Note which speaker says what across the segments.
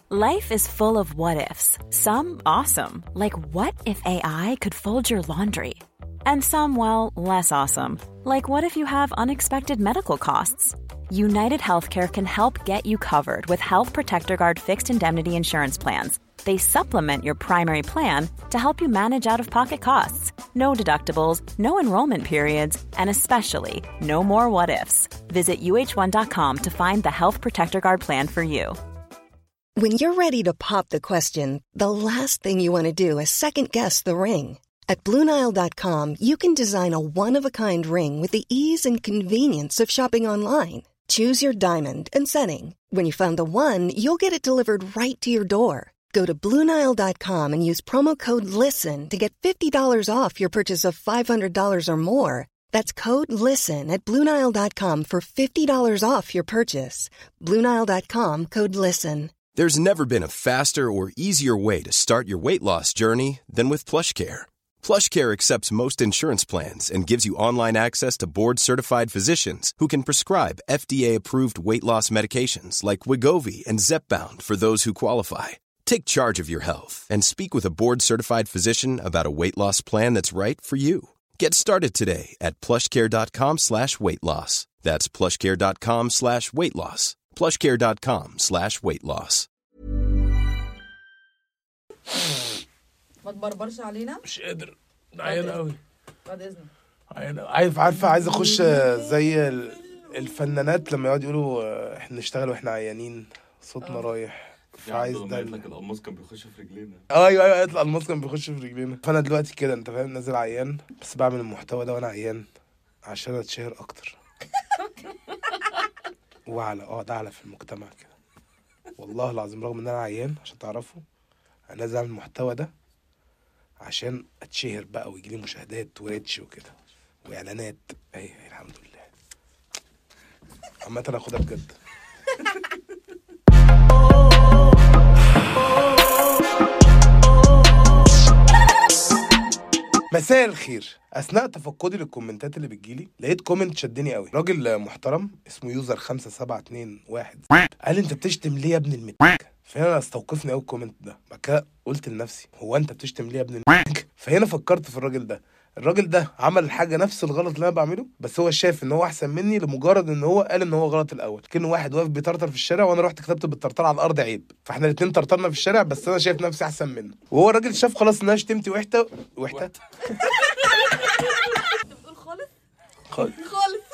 Speaker 1: Life is full of what ifs. Some awesome, like what if AI could fold your laundry? And some, well, less awesome, like what if you have unexpected medical costs? United Healthcare can help get you covered with Health Protector Guard fixed indemnity insurance plans. They supplement your primary plan to help you manage out of pocket costs. No deductibles, no enrollment periods, and especially no more what ifs. Visit uh1.com to find the Health Protector Guard plan for you.
Speaker 2: When you're ready to pop the question, the last thing you want to do is second guess the ring. At Bluenile.com, you can design a one of a kind ring with the ease and convenience of shopping online. Choose your diamond and setting. When you find the one, you'll get it delivered right to your door. Go to Bluenile.com and use promo code LISTEN to get $50 off your purchase of $500 or more. That's code LISTEN at Bluenile.com for $50 off your purchase. Bluenile.com code LISTEN.
Speaker 3: There's never been a faster or easier way to start your weight loss journey than with PlushCare. PlushCare accepts most insurance plans and gives you online access to board-certified physicians who can prescribe FDA-approved weight loss medications like Wigovi and Zepbound for those who qualify. Take charge of your health and speak with a board-certified physician about a weight loss plan that's right for you. Get started today at plushcare.com slash weight loss. That's plushcare.com slash weight loss. plushcare.com slash weight loss.
Speaker 4: ما تبربرش علينا
Speaker 5: مش قادر عيان قوي
Speaker 4: بعد اذنك
Speaker 5: عيان أوي. عارف عارفه عايز اخش زي ال- الفنانات لما يقعدوا يقولوا آه، احنا نشتغل واحنا عيانين صوتنا رايح فعايز ده ال-
Speaker 6: لك القماص كان بيخش في رجلينا
Speaker 5: ايوه ايوه يطلع الماسك كان بيخش في رجلينا فانا دلوقتي كده انت فاهم نازل عيان بس بعمل المحتوى ده وانا عيان عشان اتشهر اكتر واعلى اقعد اعلى في المجتمع كده والله العظيم رغم ان انا عيان عشان تعرفوا انا نازل اعمل المحتوى ده عشان اتشهر بقى ويجي لي مشاهدات وريتش وكده واعلانات اي أي الحمد لله عامة اخدها بجد مساء الخير اثناء تفقدي للكومنتات اللي بتجيلي لقيت كومنت شدني قوي راجل محترم اسمه يوزر 5721 قال انت بتشتم ليه يا ابن المتك فهنا استوقفني قوي الكومنت ده بعد كده قلت لنفسي هو انت بتشتم ليه يا ابن المتك فهنا فكرت في الراجل ده الراجل ده عمل حاجه نفس الغلط اللي انا بعمله بس هو شايف ان هو احسن مني لمجرد ان هو قال ان هو غلط الاول كان واحد واقف بيطرطر في الشارع وانا رحت كتبت بالطرطر على الارض عيب فاحنا الاثنين طرطرنا في الشارع بس انا شايف نفسي احسن منه وهو الراجل شاف خلاص ان انا شتمتي وحته وحته
Speaker 4: بتقول خالص
Speaker 5: خالص
Speaker 4: خالص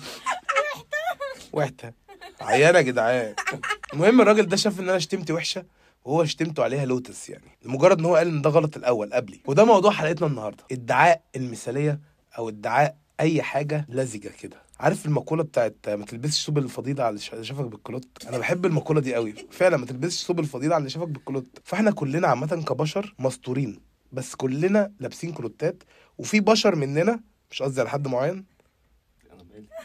Speaker 5: وحته عيانه يا جدعان المهم الراجل ده شاف ان انا شتمتي وحشه وهو شتمته عليها لوتس يعني لمجرد ان هو قال ان ده غلط الاول قبلي وده موضوع حلقتنا النهارده ادعاء المثاليه او ادعاء اي حاجه لزجه كده عارف المقوله بتاعت ما تلبسش ثوب الفضيله على اللي ش- شافك بالكلوت انا بحب المقوله دي قوي فعلا ما تلبسش ثوب الفضيله على اللي شافك بالكلوت فاحنا كلنا عامه كبشر مستورين بس كلنا لابسين كلوتات وفي بشر مننا مش قصدي على حد معين
Speaker 6: انا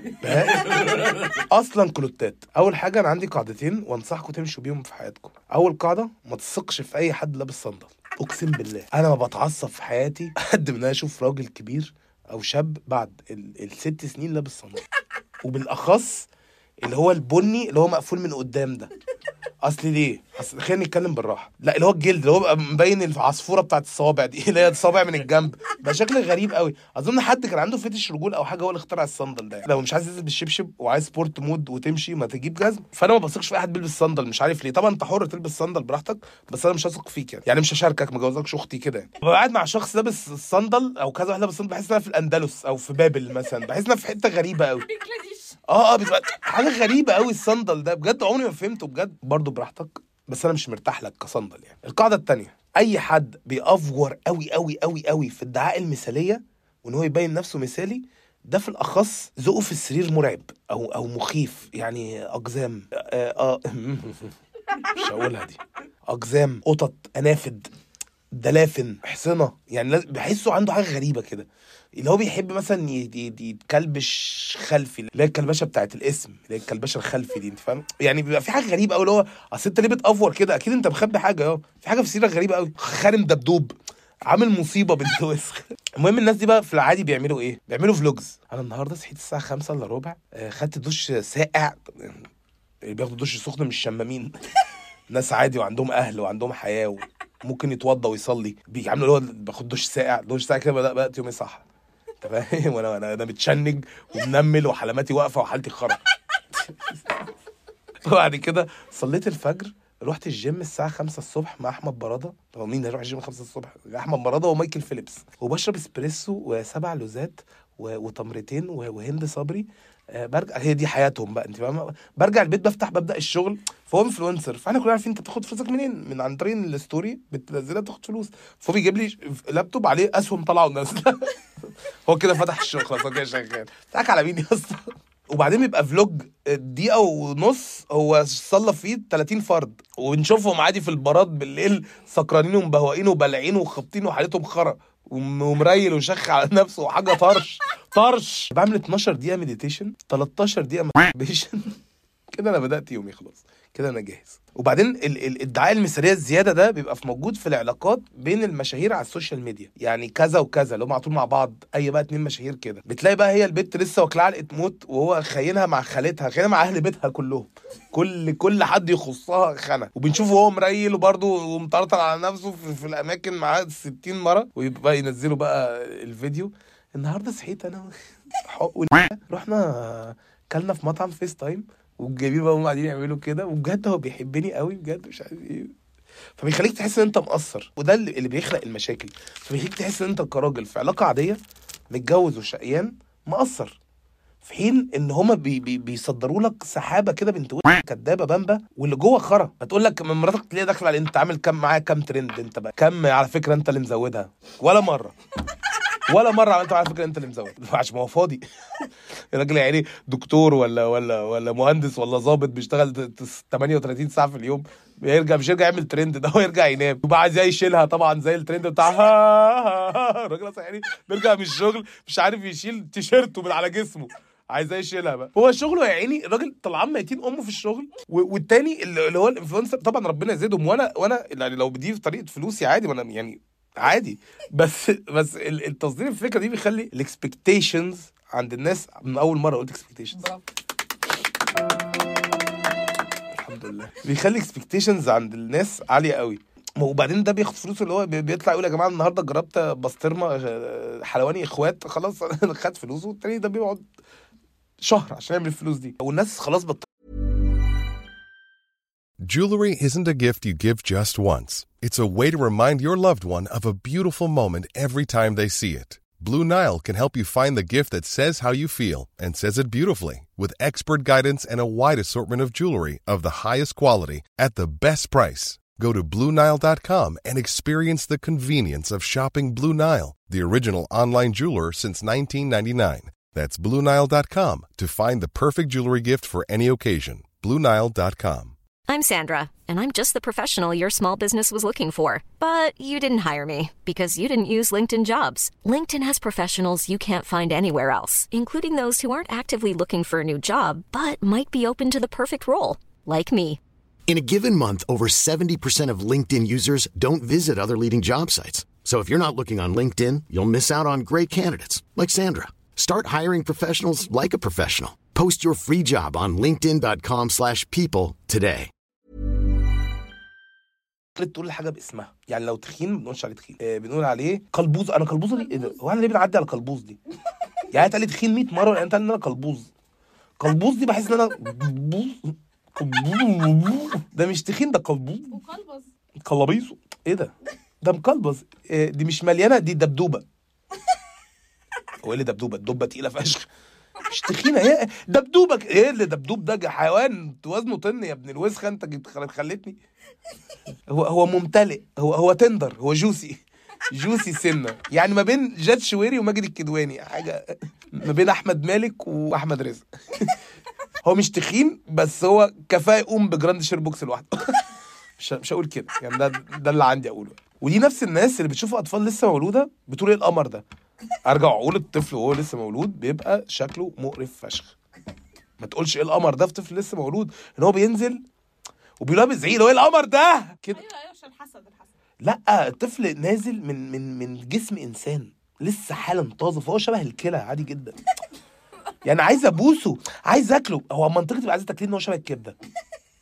Speaker 6: مالي
Speaker 5: اصلا كلوتات اول حاجه انا عندي قاعدتين وانصحكم تمشوا بيهم في حياتكم اول قاعده ما تثقش في اي حد لابس صندل اقسم بالله انا ما بتعصب في حياتي قد ما انا اشوف راجل كبير او شاب بعد ال- الست سنين لابس صندل وبالاخص اللي هو البني اللي هو مقفول من قدام ده اصل ليه اصل خلينا نتكلم بالراحه لا اللي هو الجلد اللي هو بقى مبين العصفوره بتاعت الصوابع دي اللي هي الصابع من الجنب بقى شكل غريب قوي اظن حد كان عنده فتش رجول او حاجه هو اللي اخترع الصندل ده لو مش عايز تنزل بالشبشب وعايز سبورت مود وتمشي ما تجيب جزم فانا ما بثقش في اي حد بيلبس صندل مش عارف ليه طبعا انت حر تلبس صندل براحتك بس انا مش هثق فيك يعني يعني مش هشاركك ما جوزكش اختي كده يعني ببقى قاعد مع شخص لابس الصندل او كذا واحد لابس صندل بحس ان انا في الاندلس او في بابل مثلا بحس ان انا في حته غريبه قوي اه اه بتبقى حاجه غريبه قوي الصندل ده بجد عمري ما فهمته بجد برضه براحتك بس انا مش مرتاح لك كصندل يعني القاعده التانية اي حد بيأفور قوي قوي قوي قوي في ادعاء المثاليه وان هو يبين نفسه مثالي ده في الاخص ذوقه في السرير مرعب او او مخيف يعني اقزام اه, آه مش هقولها دي اقزام قطط انافد دلافن حصنه يعني لاز- بحسه عنده حاجه غريبه كده اللي هو بيحب مثلا ي- ي- يتكلبش خلفي اللي هي الكلبشه بتاعت الاسم اللي هي الكلبشه الخلفي دي انت فاهم يعني بيبقى في حاجه غريبه قوي اللي هو اصل انت ليه بتافور كده اكيد انت مخبي حاجه اهو في حاجه في سيرك غريبه قوي خارم دبدوب عامل مصيبه بنت وسخ المهم الناس دي بقى في العادي بيعملوا ايه بيعملوا فلوجز انا النهارده صحيت الساعه 5 الا ربع آه، خدت دش ساقع اللي بياخدوا دش سخن مش شمامين ناس عادي وعندهم اهل وعندهم حياه وممكن يتوضى ويصلي بيعملوا اللي هو باخد دش ساقع دش ساقع كده بدأ- بدات يومي صح انت فاهم وانا انا انا متشنج ومنمل وحلماتي واقفه وحالتي خرا وبعد كده صليت الفجر رحت الجيم الساعة 5 الصبح مع أحمد برادة هو مين هيروح الجيم 5 الصبح؟ أحمد برادة ومايكل فيليبس وبشرب اسبريسو وسبع لوزات و- وتمرتين و- وهند صبري آه، برجع هي دي حياتهم بقى انت فاهمه برجع البيت بفتح ببدا الشغل فهو انفلونسر فاحنا كلنا عارفين انت بتاخد فلوسك منين من عن طريق الستوري بتنزلها بتاخد فلوس فهو بيجيب لي لابتوب عليه اسهم طالعه ونازله هو كده فتح الشغل خلاص هو كده شغال بتضحك على مين يا اسطى وبعدين بيبقى فلوج دقيقة ونص هو صلى فيه 30 فرد ونشوفهم عادي في البارات بالليل سكرانين ومبهوقين وبلعين وخابطين وحالتهم خرا وم- ومريل وشخ على نفسه وحاجة طرش طرش بعمل 12 دقيقة مديتيشن 13 دقيقة مديتيشن كده انا بدات يومي خلاص كده انا جاهز وبعدين ال- ال- الادعاء المثاليه الزياده ده بيبقى في موجود في العلاقات بين المشاهير على السوشيال ميديا يعني كذا وكذا اللي هم على طول مع بعض اي بقى اتنين مشاهير كده بتلاقي بقى هي البت لسه واكله علقه موت وهو خاينها مع خالتها خاينها مع اهل بيتها كلهم كل كل حد يخصها خانه وبنشوفه هو مريل وبرده ومطرطر على نفسه في, في الاماكن معاه 60 مره ويبقى ينزلوا بقى الفيديو النهارده صحيت انا حق والنعمة. رحنا كلنا في مطعم فيس تايم والجميل بقى هم قاعدين يعملوا كده وبجد هو بيحبني قوي بجد مش عارف ايه فبيخليك تحس ان انت مقصر وده اللي اللي بيخلق المشاكل فبيخليك تحس ان انت كراجل في علاقه عاديه متجوز وشقيان مقصر في حين ان هما بي بي بيصدروا لك سحابه كده بنت و- كدابه بامبا واللي جوه خرا هتقول لك من مراتك تلاقيها داخله على انت عامل كام معايا كام ترند انت بقى كام على فكره انت اللي مزودها ولا مره ولا مره عملت على فكره انت اللي مزود عشان ما هو فاضي الراجل يا عيني دكتور ولا ولا ولا مهندس ولا ظابط بيشتغل ت- ت- 38 ساعه في اليوم بيرجع مش يرجع يعمل ترند ده هو يرجع ينام وبقى عايز يشيلها طبعا زي الترند بتاع الراجل اصلا يعني بيرجع من الشغل مش عارف يشيل تيشيرته من على جسمه عايز يشيلها بقى هو شغله يا عيني الراجل طلعان ميتين امه في الشغل و- والتاني اللي اللي هو الانفلونسر طبعا ربنا يزيدهم وانا وانا يعني لو بدي في طريقه فلوسي عادي وانا يعني عادي بس بس ال- التصدير الفكره دي بيخلي الاكسبكتيشنز عند الناس من اول مره قلت اكسبكتيشنز
Speaker 4: برافو
Speaker 5: الحمد لله بيخلي اكسبكتيشنز عند الناس عاليه قوي ما وبعدين ده بياخد فلوسه اللي هو بي- بيطلع يقول يا جماعه النهارده جربت بسطرمه آه، حلواني اخوات خلاص خد فلوسه والتاني ده بيقعد شهر عشان يعمل الفلوس دي والناس خلاص بط...
Speaker 7: Jewelry isn't a gift you give just once. It's a way to remind your loved one of a beautiful moment every time they see it. Blue Nile can help you find the gift that says how you feel and says it beautifully with expert guidance and a wide assortment of jewelry of the highest quality at the best price. Go to BlueNile.com and experience the convenience of shopping Blue Nile, the original online jeweler since 1999. That's BlueNile.com to find the perfect jewelry gift for any occasion. BlueNile.com.
Speaker 8: I'm Sandra, and I'm just the professional your small business was looking for. But you didn't hire me because you didn't use LinkedIn jobs. LinkedIn has professionals you can't find anywhere else, including those who aren't actively looking for a new job but might be open to the perfect role, like me.
Speaker 9: In a given month, over 70% of LinkedIn users don't visit other leading job sites. So if you're not looking on LinkedIn, you'll miss out on great candidates like Sandra. Start hiring professionals like a professional. Post your free job on linkedin.com/people slash people today.
Speaker 5: تقول الحاجه باسمها يعني لو تخين ما بنقولش عليه تخين آه بنقول عليه قلبوز انا قلبوزه دي ايه ده هو انا ليه بنعدي على قلبوز دي يعني انت قال لي تخين 100 مره ولا انت قال ان انا قلبوز قلبوز دي بحس ان انا بوز قلبوز ده مش تخين ده قلبوز
Speaker 4: وقلبز
Speaker 5: قلبيزه ايه ده ده مقلبز إيه دي مش مليانه دي دبدوبه هو ايه اللي دبدوبه الدبه تقيله فشخ مش تخينه هي دبدوبه ك- ايه اللي دبدوب ده حيوان وزنه طن يا ابن الوسخه انت جيت خل- خلتني هو هو ممتلئ هو هو تندر هو جوسي جوسي سنه يعني ما بين جاد شويري وماجد الكدواني حاجه ما بين احمد مالك واحمد رزق هو مش تخين بس هو كفايه يقوم بجراند شير بوكس لوحده مش مش هقول كده يعني ده ده اللي عندي اقوله ودي نفس الناس اللي بتشوف اطفال لسه مولوده بتقول ايه القمر ده ارجع اقول الطفل وهو لسه مولود بيبقى شكله مقرف فشخ ما تقولش ايه القمر ده في طفل لسه مولود ان هو بينزل وبيلاقي بيزعيق اللي هو ايه القمر ده كده
Speaker 4: ايوه ايوه عشان الحسد الحسد
Speaker 5: لا الطفل نازل من من من جسم انسان لسه حالا طازه فهو شبه الكلى عادي جدا يعني عايز ابوسه عايز اكله هو منطقي تبقى عايز تاكليه ان هو شبه الكبده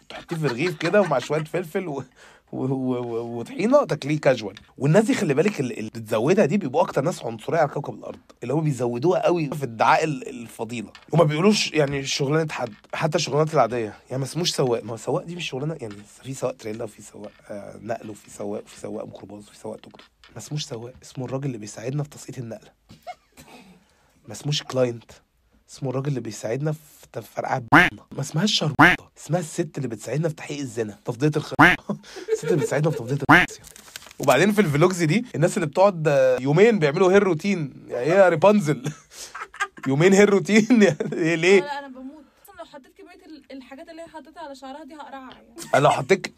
Speaker 5: تحطيه في رغيف كده ومع شويه فلفل و... و... و... و... وطحينه تاكليه كاجوال والناس دي خلي بالك اللي اللي بتزودها دي بيبقوا اكتر ناس عنصريه على كوكب الارض اللي هم بيزودوها قوي في ادعاء ال- الفضيله وما بيقولوش يعني شغلانه حد حتى الشغلانات العاديه يعني ما اسموش سواق ما هو سواق دي مش شغلانه يعني في سواق تريلا وفي سواق آه نقل وفي سواق وفي سواق ميكروباص وفي سواق توك توك ما اسموش سواق اسمه الراجل اللي بيساعدنا في تسقيط النقله ما اسموش كلاينت اسمه الراجل اللي بيساعدنا في تفرقع ما اسمهاش شربوطه اسمها الست اللي بتساعدنا في تحقيق الزنا تفضيه الخ الست اللي بتساعدنا في تفضيه الخ وبعدين في الفلوجز دي الناس اللي بتقعد آه، يومين بيعملوا هير روتين يعني ايه يا ريبانزل يومين هير روتين يعني إيه ليه
Speaker 4: لا انا بموت اصلا لو حطيت كميه ال- الحاجات اللي هي حطيتها على شعرها دي هقرعها يعني
Speaker 5: انا لو حطيت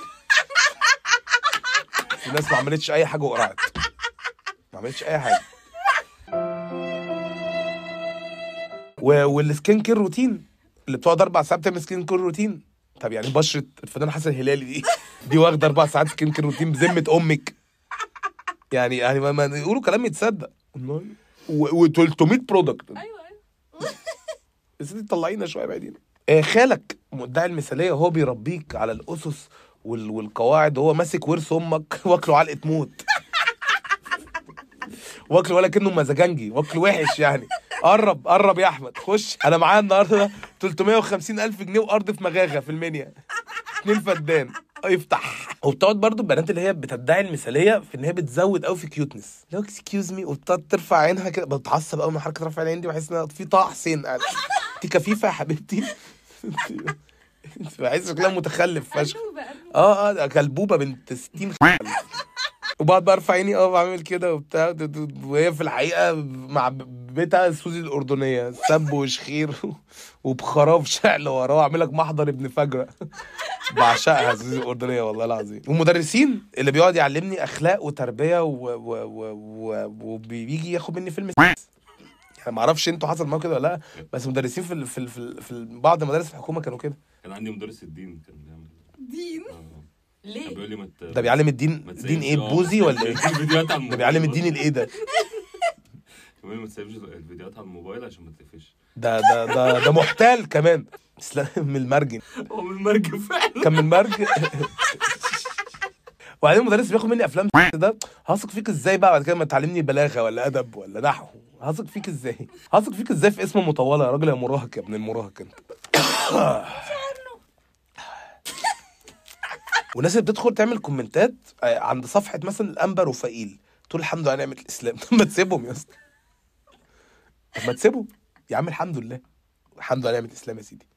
Speaker 5: في ناس ما عملتش اي حاجه وقرعت ما عملتش اي حاجه و... والسكين كير روتين اللي بتقعد اربع ساعات بتعمل سكين كير روتين طب يعني بشره الفنان حسن الهلالي دي دي واخده اربع ساعات سكين كير روتين بذمه امك يعني يعني ما, ما يقولوا كلام يتصدق والله و 300 برودكت
Speaker 4: ايوه ايوه
Speaker 5: يا سيدي طلعينا شويه بعدين آه خالك مدعي المثاليه وهو بيربيك على الاسس وال... والقواعد وهو ماسك ورث امك واكله علقه موت واكله ولا كانه مزاجنجي واكله وحش يعني قرب قرب يا احمد خش انا معايا النهارده 350 الف جنيه وارض في مغاغه في المنيا اتنين فدان افتح وبتقعد برضو البنات اللي هي بتدعي المثاليه في ان هي بتزود قوي في كيوتنس لو اكسكيوز مي وبتقعد ترفع عينها كده بتعصب قوي من حركه رفع العين دي بحس ان في طه حسين قاعد انت كفيفه يا حبيبتي انت بحس شكلها متخلف فشخ
Speaker 4: أرنوبة، أرنوبة.
Speaker 5: اه اه ده كلبوبه بنت 60 خ- وبقعد بقى ارفع عيني اه بعمل كده وبتاع د- د- وهي في الحقيقه مع ب- بيتها سوزي الاردنيه سب وشخير وبخراف شعل وراه اعمل لك محضر ابن فجره بعشقها سوزي الاردنيه والله العظيم ومدرسين اللي بيقعد يعلمني اخلاق وتربيه و... و... و... و... وبيجي ياخد مني فيلم يعني ما اعرفش انتوا حصل معاكم كده ولا لا بس مدرسين في ال... في ال... في, ال... في ال... بعض مدارس الحكومه كانوا كده
Speaker 6: كان عندي مدرس الدين كان بيعمل
Speaker 4: دين
Speaker 6: آه. كان
Speaker 4: ليه
Speaker 6: بيقول لي ما ت-
Speaker 5: ده بيعلم الدين
Speaker 6: ما
Speaker 5: دين
Speaker 6: تسيبش-
Speaker 5: ايه
Speaker 6: آه.
Speaker 5: بوزي ولا ايه
Speaker 6: بيديك فيديوهات على
Speaker 5: ده
Speaker 6: الموبايل
Speaker 5: بيعلم الدين الايه ده
Speaker 6: كان بيقول لي ما تسيبش الفيديوهات على الموبايل عشان ما تقفش
Speaker 5: ده ده ده ده محتال كمان اسلام من المرجن
Speaker 6: هو من المرج فعلا
Speaker 5: كان من مرج وبعدين المدرس بياخد مني افلام ده هثق فيك ازاي بقى بعد كده ما تعلمني بلاغه ولا ادب ولا نحو هثق فيك ازاي هثق فيك ازاي في اسم مطوله يا راجل يا مراهق يا ابن المراهق انت والناس اللي بتدخل تعمل كومنتات آه، عند صفحه مثلا الانبر وفائيل تقول الحمد لله على نعمه الاسلام طب ما تسيبهم يا اسطى طب ما تسيبهم يا عم الحمد لله الحمد لله على نعمه الاسلام يا سيدي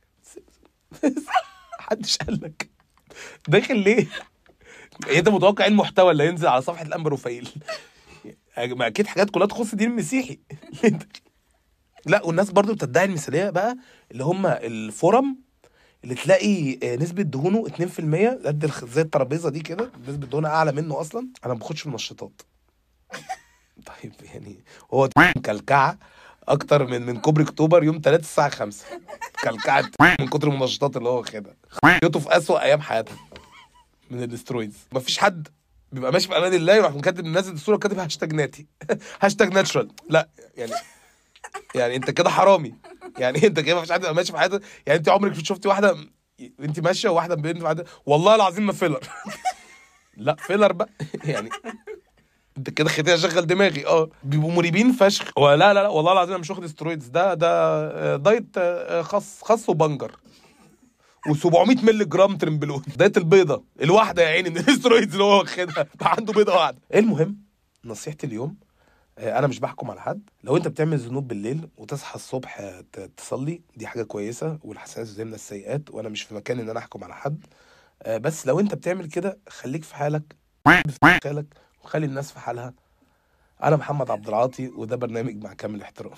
Speaker 5: محدش قال لك داخل ليه؟ إيه انت متوقع ايه المحتوى اللي هينزل على صفحه الانبر وفايل؟ ما اكيد حاجات كلها تخص الدين المسيحي لا والناس برضو بتدعي المثاليه بقى اللي هم الفورم اللي تلاقي آه، نسبه دهونه 2% قد الخ- زي الترابيزه دي كده نسبه دهونها اعلى منه اصلا انا ما باخدش المنشطات طيب يعني هو كلكعه اكتر من من كوبري اكتوبر يوم 3 الساعه 5 كلكعه من كتر المنشطات اللي هو واخدها خيطه في اسوأ ايام حياته من الاسترويدز مفيش حد بيبقى ماشي في امان الله يروح كاتب منزل الصوره كاتب هاشتاج ناتي هاشتاج ناتشرال لا يعني يعني انت كده حرامي يعني انت كده مفيش حد يبقى ماشي في حياته يعني انت عمرك شفتي واحده انت ماشيه وواحده بنت واحده والله العظيم ما فيلر لا فيلر بقى يعني انت كده خليتني اشغل دماغي اه بيبقوا مريبين فشخ هو لا لا لا والله العظيم انا مش واخد استرويدز ده ده آه، دايت آه، خاص خاص وبنجر و700 مللي جرام ترمبلون دايت البيضه الواحده يا عيني من الاسترويدز اللي هو واخدها بقى عنده بيضه واحده المهم نصيحتي اليوم آه، انا مش بحكم على حد لو انت بتعمل ذنوب بالليل وتصحى الصبح آه، ت- تصلي دي حاجه كويسه والحسنات زي من السيئات وانا مش في مكان ان انا احكم على حد آه، بس لو انت بتعمل كده خليك في حالك في حالك وخلي الناس في حالها انا محمد عبد العاطي وده برنامج مع كامل احترامي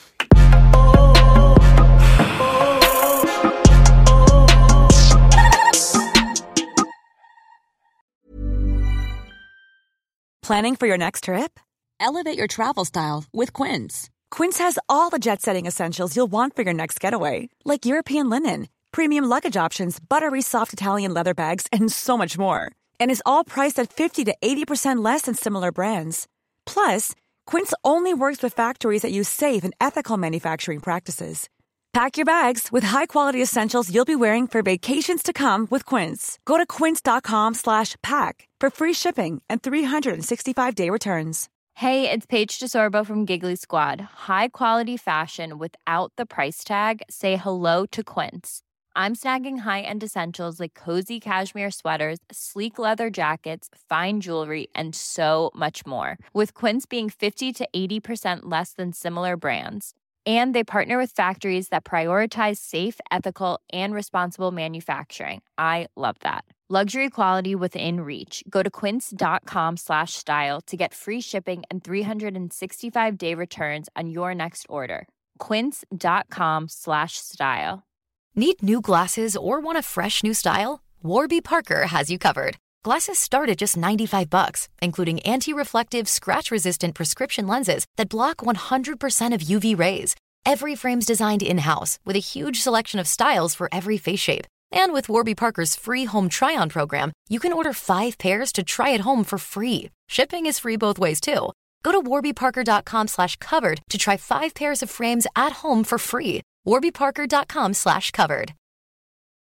Speaker 1: Planning for your next trip?
Speaker 10: Elevate your travel style with Quince.
Speaker 1: Quince has all the jet setting essentials you'll want for your next getaway, like European linen, premium luggage options, buttery soft Italian leather bags, and so much more. And is all priced at 50 to 80% less than similar brands. Plus, Quince only works with factories that use safe and ethical manufacturing practices.
Speaker 10: Pack your bags with high-quality essentials you'll be wearing for vacations to come with Quince. Go to quince.com slash pack for free shipping and 365-day returns.
Speaker 11: Hey, it's Paige DeSorbo from Giggly Squad. High quality fashion without the price tag. Say hello to Quince. I'm snagging high-end essentials like cozy cashmere sweaters, sleek leather jackets, fine jewelry, and so much more. With Quince being 50 to 80% less than similar brands. And they partner with factories that prioritize safe, ethical, and responsible manufacturing. I love that. Luxury quality within reach. Go to quince.com slash style to get free shipping and 365 day returns on your next order. Quince.com slash style.
Speaker 8: Need new glasses or want a fresh new style? Warby Parker has you covered. Glasses start at just 95 bucks, including anti-reflective, scratch-resistant prescription lenses that block 100% of UV rays. Every frame's designed in-house with a huge selection of styles for every face shape. And with Warby Parker's free home try-on program, you can order five pairs to try at home for free. Shipping is free both ways too. Go to warbyparker.com slash covered to try five pairs of frames at home for free. warbyparker.com slash covered.